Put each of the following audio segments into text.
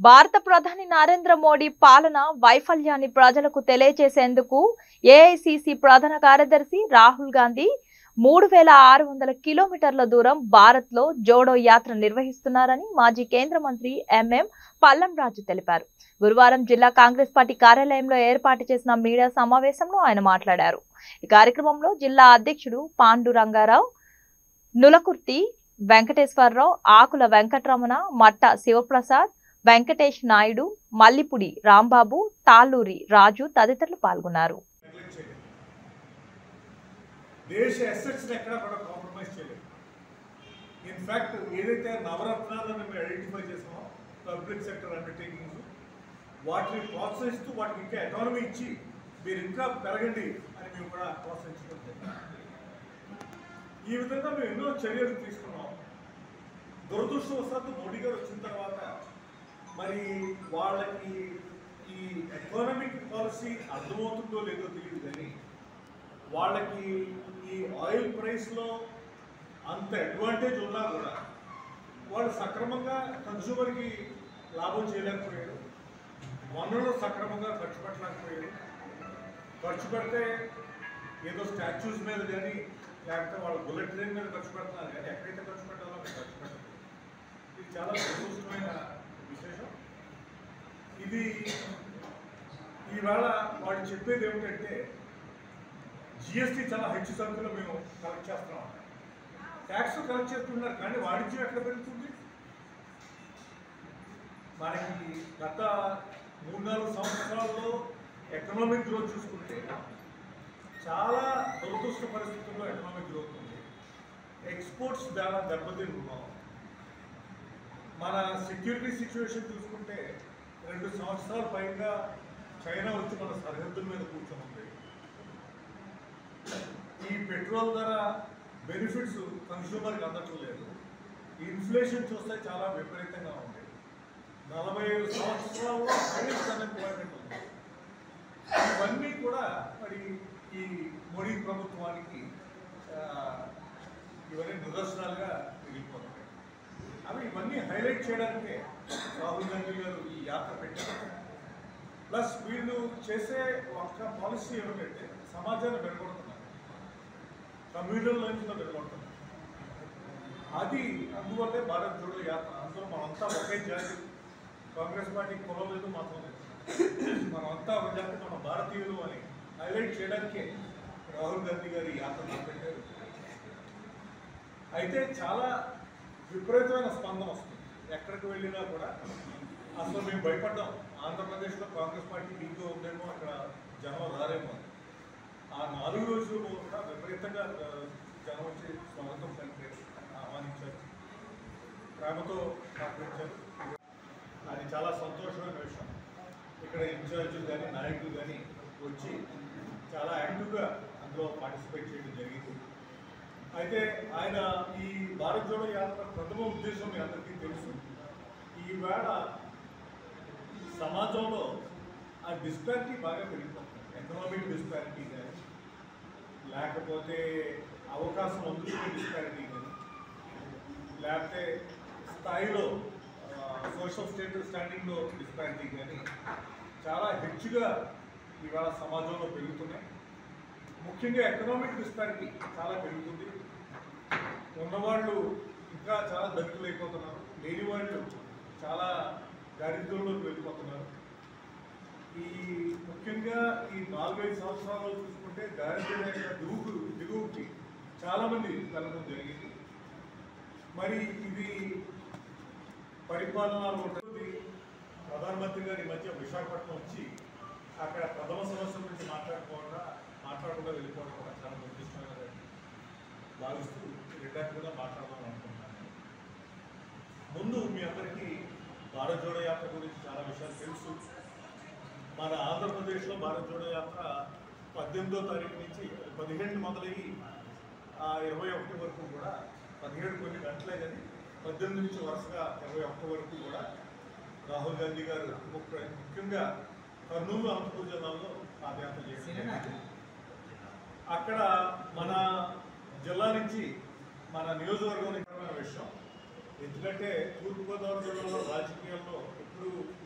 భారత ప్రధాని నరేంద్ర మోడీ పాలన వైఫల్యాన్ని ప్రజలకు తెలియజేసేందుకు ఏఐసిసి ప్రధాన కార్యదర్శి రాహుల్ గాంధీ మూడు వేల ఆరు వందల కిలోమీటర్ల దూరం భారత్ లో జోడో యాత్ర నిర్వహిస్తున్నారని మాజీ కేంద్ర మంత్రి ఎంఎం పల్లంరాజు తెలిపారు గురువారం జిల్లా కాంగ్రెస్ పార్టీ కార్యాలయంలో ఏర్పాటు చేసిన మీడియా సమావేశంలో ఆయన మాట్లాడారు ఈ కార్యక్రమంలో జిల్లా అధ్యక్షుడు పాండు రంగారావు నులకుర్తి వెంకటేశ్వరరావు ఆకుల వెంకటరమణ మట్ట శివప్రసాద్ వెంకటేష్ నాయుడు మల్లిపుడి రాంబాబు తాళ్ళూరి రాజు తదితరులు పాల్గొన్నారు నెగ్లెక్ట్ చేయలేదు దేశ అసెట్స్ని ఎక్కడా కూడా కాంప్రమైజ్ చేయలేదు ఇన్ఫ్యాక్ట్ ఏదైతే నవరత్నాలను మేము ఐడెంటిఫై చేసామో పబ్లిక్ సెక్టర్ అండర్టేకింగ్స్ వాటిని ప్రోత్సహిస్తూ వాటికి ఇంకా ఎకానమీ ఇచ్చి మీరు ఇంకా పెరగండి అని మేము కూడా ప్రోత్సహించడం జరిగింది. ఈ విధంగా మేము ఎన్నో చర్యలు తీసుకున్నాం దురదృష్టవశాత్తు మోడీ గారు వచ్చిన తర్వాత మరి వాళ్ళకి ఈ ఎకానమిక్ పాలసీ అర్థమవుతుందో లేదో తెలియదు కానీ వాళ్ళకి ఈ ఆయిల్ ప్రైస్లో అంత అడ్వాంటేజ్ ఉన్నా కూడా వాళ్ళు సక్రమంగా కన్సూమర్కి లాభం చేయలేకపోయారు వనరులు సక్రమంగా ఖర్చు పెట్టలేకపోయారు ఖర్చు పెడితే ఏదో స్టాచ్యూస్ మీద కానీ లేకపోతే వాళ్ళ బుల్లెట్ ట్రైన్ మీద ఖర్చు పెడుతున్నారు కానీ ఎక్కడైతే ఖర్చు పెట్టాలో అక్కడ ఖర్చు పెట్టారు ఇది చాలా దురదృష్టమైన విశేషం ఇది ఈవేళ వాళ్ళు చెప్పేది ఏమిటంటే జిఎస్టీ చాలా హెచ్చు సంఖ్యలో మేము కలెక్ట్ చేస్తున్నాం ట్యాక్స్ కలెక్ట్ చేస్తున్నారు కానీ వాణిజ్యం ఎక్కడ పెరుగుతుంది మనకి గత మూడు నాలుగు సంవత్సరాల్లో ఎకనామిక్ గ్రోత్ చూసుకుంటే చాలా దురదృష్ట పరిస్థితుల్లో ఎకనామిక్ గ్రోత్ ఉంది ఎక్స్పోర్ట్స్ చాలా దెబ్బతిని ఉన్నాం మన సెక్యూరిటీ సిచ్యువేషన్ చూసుకుంటే రెండు సంవత్సరాల పైగా చైనా వచ్చి మన సరిహద్దుల మీద కూర్చొని ఉంది ఈ పెట్రోల్ ధర బెనిఫిట్స్ కన్స్యూమర్కి అందటం లేదు ఇన్ఫ్లేషన్ చూస్తే చాలా విపరీతంగా ఉంది నలభై ఐదు సంవత్సరాల్లో హైయెస్ట్ అన్ఎంప్లాయ్మెంట్ ఉంది ఇవన్నీ కూడా మరి ఈ మోడీ ప్రభుత్వానికి ఆ, ఇవన్నీ నిదర్శనాలుగా మిగిలిపోతున్నాయి అవి ఇవన్నీ హైలైట్ చేయడానికే రాహుల్ గాంధీ గారు ఈ యాత్ర పెట్టారు ప్లస్ వీళ్ళు చేసే ఒక్క పాలసీ ఏమిటంటే సమాజాన్ని మెరుగుపడుతున్నారు కమ్యూనల్ లైన్స్లో మెరుగుపడుతున్నారు అది అందువల్లే భారత్ జోడో యాత్ర అందులో మనమంతా ఒకే జాతి కాంగ్రెస్ పార్టీ కులం లేదు మాత్రం లేదు మనమంతా ఒక జాతి మన భారతీయులు అని హైలైట్ చేయడానికే రాహుల్ గాంధీ గారు ఈ యాత్ర చేపట్టారు అయితే చాలా విపరీతమైన స్పందన వస్తుంది ఎక్కడికి వెళ్ళినా కూడా అసలు మేము భయపడ్డాం ఆంధ్రప్రదేశ్లో కాంగ్రెస్ పార్టీ వీక్గా ఉందేమో అక్కడ జనం రారేమో అని. ఆ నాలుగు రోజులు కూడా విపరీతంగా ఆ, జనం వచ్చి స్వాగతం పలికారు ఆహ్వానించారు ప్రేమతో ఆహ్వానించారు అది చాలా సంతోషమైన విషయం ఇక్కడ ఇన్ఛార్జీలు కానీ నాయకులు కానీ వచ్చి చాలా యాక్టివ్గా అందులో పార్టిసిపేట్ చేయడం జరిగింది అయితే ఆయన ఈ భారత్ జోడో యాత్ర ప్రథమ ఉద్దేశం మీ అందరికీ తెలుసు ఈవేళ సమాజంలో ఆ డిస్పారిటీ బాగా పెరిగిపోతుంది ఎకనామిక్ డిస్పారిటీ కానీ లేకపోతే అవకాశం అందుకునే డిస్పారిటీ కానీ లేకపోతే స్థాయిలో సోషల్ స్టేటస్ స్టాండింగ్లో డిస్పారిటీ కానీ చాలా హెచ్చుగా ఇవాళ సమాజంలో పెరుగుతున్నాయి ముఖ్యంగా ఎకనామిక్ డిస్పారిటీ చాలా పెరుగుతుంది ఉన్నవాళ్ళు ఇంకా చాలా దళితులు అయిపోతున్నారు లేని వాళ్ళు చాలా దారిద్ర్యంలోకి వెళ్ళిపోతున్నారు ఈ ముఖ్యంగా ఈ నాలుగైదు సంవత్సరాల్లో చూసుకుంటే దారిద్ర్యం యొక్క దిగుకు దిగువకి చాలామంది వెళ్ళడం జరిగింది మరి ఇది పరిపాలనలో ఉంటుంది ప్రధానమంత్రి గారి ఈ మధ్య విశాఖపట్నం వచ్చి అక్కడ ప్రథమ సమస్య గురించి మాట్లాడుకోకుండా మాట్లాడకుండా వెళ్ళిపోవడం కూడా చాలా దుర్దిష్టమైనది భావిస్తూ రిటైర్ కూడా మాట్లాడదాం అనుకుంటున్నాను ముందు మీ అందరికీ భారత్ జోడో యాత్ర గురించి చాలా విషయాలు తెలుసు మన ఆంధ్రప్రదేశ్లో భారత్ జోడో యాత్ర పద్దెనిమిదో తారీఖు నుంచి పదిహేను మొదలయ్యి ఆ ఇరవై ఒకటి వరకు కూడా పదిహేడు కొన్ని గంటలే కానీ పద్దెనిమిది నుంచి వరుసగా ఇరవై ఒకటి వరకు కూడా రాహుల్ గాంధీ గారు ముఖ్య- ముఖ్యంగా కర్నూలు అనంతపురం జిల్లాలో పాదయాత్ర చేశారు అక్కడ మన జిల్లా నుంచి మన నియోజకవర్గం ముఖ్యమైన విషయం ఎందుకంటే తూర్పుగోదావరి జిల్లాలో రాజకీయాల్లో ఇప్పుడు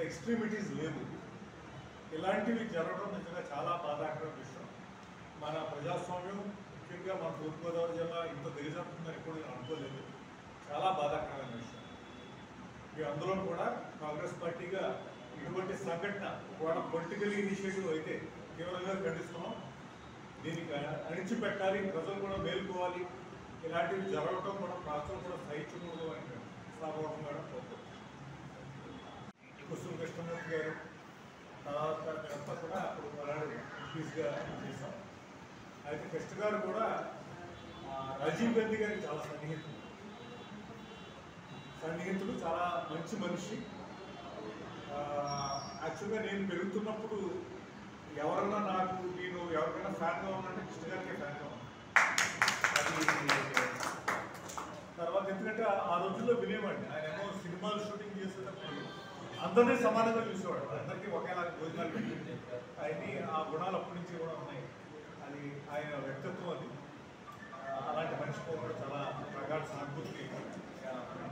ఎక్స్ట్రీమిటీస్ లేవు ఇలాంటివి జరగడం నిజంగా చాలా బాధాకర విషయం మన ప్రజాస్వామ్యం ముఖ్యంగా మన తూర్పుగోదావరి జిల్లా ఇంత దిగజారుతుందని ఎప్పుడు నేను అనుకోలేదు చాలా బాధాకరమైన విషయం మీ అందులో కూడా కాంగ్రెస్ పార్టీగా ఇటువంటి సంఘటన కూడా పొలిటికల్ ఇనిషియేటివ్ అయితే తీవ్రంగా ఖండిస్తున్నాం దీనికి అణిచిపెట్టాలి ప్రజలు కూడా మేల్కోవాలి ఇలాంటివి జరగటం కూడా ప్రజలు కూడా సహించకూడదు అని సభాముఖంగా కోరుతున్నాం కుసుమ కృష్ణమూర్తి గారు తర్వాత మేమంతా కూడా అప్పుడు మనాడు ఎంపీస్గా చేశాం అయితే కృష్ణ గారు కూడా ఆ, రాజీవ్ గాంధీ గారికి చాలా సన్నిహితులు సన్నిహితులు చాలా మంచి మనిషి ఆ, యాక్చువల్గా నేను పెరుగుతున్నప్పుడు ఎవరన్నా నాకు నేను ఎవరికైనా ఫ్యాన్గా ఉన్నట్టు కృష్ణ గారికి ఫ్యాన్గా ఉన్నాను అది తర్వాత ఎందుకంటే ఆ- ఆ రోజుల్లో వినేవాడిని ఆయన ఏమో సినిమాలు షూటింగ్ చేసేటప్పుడు అందరినీ సమానంగా చూసేవాడు అందరికీ ఒకేలా భోజనాలు పెట్టి ఆయన్ని ఆ గుణాలు అప్పటి నుంచి కూడా ఉన్నాయి అది ఆయన వ్యక్తిత్వం అది ఆ, అలాంటి మనిషితో కూడా చాలా ప్రగాఢ సానుభూతి ఆ,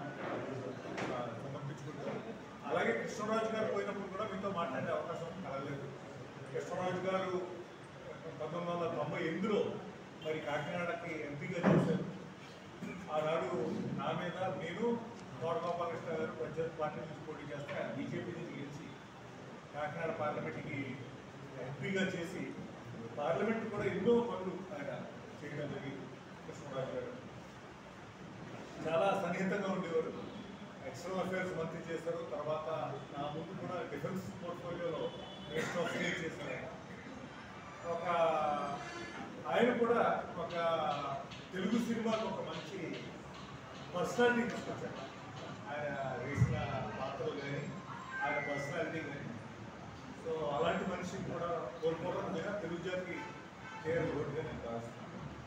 ఆ, సమర్పించుకుంటాం అలాగే కృష్ణరాజు గారు పోయినప్పుడు కూడా మీతో మాట్లాడే అవకాశం కలగలేదు కృష్ణరాజు గారు పంతొమ్మిది వందల తొంభై ఎనిమిదిలో మరి కాకినాడకి ఎంపీగా చేశారు ఆనాడు నా మీద నేను గోడగోపాలకృష్ణ గారు పంచాయత్ పార్టీ నుంచి పోటీ చేస్తే బీజేపీ నుంచి గెలిచి కాకినాడ పార్లమెంట్కి ఎంపీగా చేసి పార్లమెంట్ కూడా ఎన్నో పనులు ఆయన చేయడం జరిగింది కృష్ణరాజు గారు చాలా సన్నిహితంగా ఉండేవారు ఎక్స్టర్నల్ అఫేర్స్ మంత్రి చేశారు తర్వాత నా ముందు కూడా డిఫెన్స్ పోర్ట్ఫోలియోలో మినిస్టర్ ఆఫ్ స్టేట్ చేశారు ఆయన. ఒక ఆయన కూడా ఒక తెలుగు సినిమాకు ఒక మంచి పర్సనాలిటీ తీసుకొచ్చారు ఆయన వేసిన పాత్రలు కానీ ఆయన పర్సనాలిటీ కానీ సో అలాంటి మనిషిని కూడా కోల్పోవడం మీద తెలుగు జాతికి తీరని ఓటుగా నేను భావిస్తున్నాను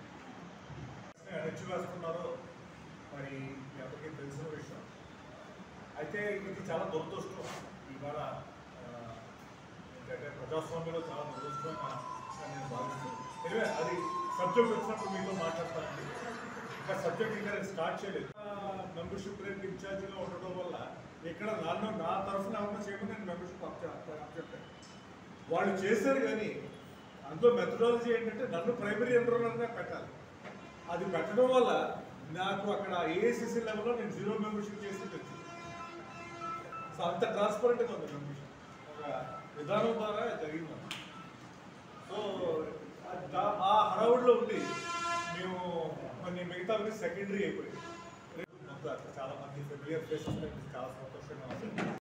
అణచివేస్తున్నారో మరి మీ అందరికీ తెలిసిన విషయం అయితే ఇది చాలా దురదృష్టం ఇవాళ ఆ, ఏంటంటే ప్రజాస్వామ్యంలో చాలా దురదృష్టం అని నేను భావిస్తున్నాను ఎనివే అది సబ్జెక్ట్ వచ్చినప్పుడు మీతో మాట్లాడతానండి ఇంకా సబ్జెక్ట్ ఇంకా నేను స్టార్ట్ చేయలేదు మెంబర్షిప్ రేట్ ఇన్ఛార్జిగా ఉండడం వల్ల ఇక్కడ నన్ను నా తరఫున ఏమన్నా చేయమని నేను మెంబర్షిప్ చెప్పాను వాళ్ళు చేశారు కానీ అందులో మెథడాలజీ ఏంటంటే నన్ను ప్రైమరీ ఎన్రోలర్గా పెట్టాలి అది పెట్టడం వల్ల నాకు అక్కడ ఏఐసిసి లెవెల్లో నేను జీరో మెంబర్షిప్ చేసి వచ్చింది సో అంత ట్రాన్స్పరెంట్గా ఉంది మెంబర్షిప్ ఒక విధానం ద్వారా జరిగింది సో ఆ- దా- ఆ హడావుడిలో ఉండి మేము కొన్ని మిగతా సెకండరీ అయిపోయింది చాలా మంది ఫెమిలియర్ ఫేసెస్ చాలా సంతోషంగా ఉంది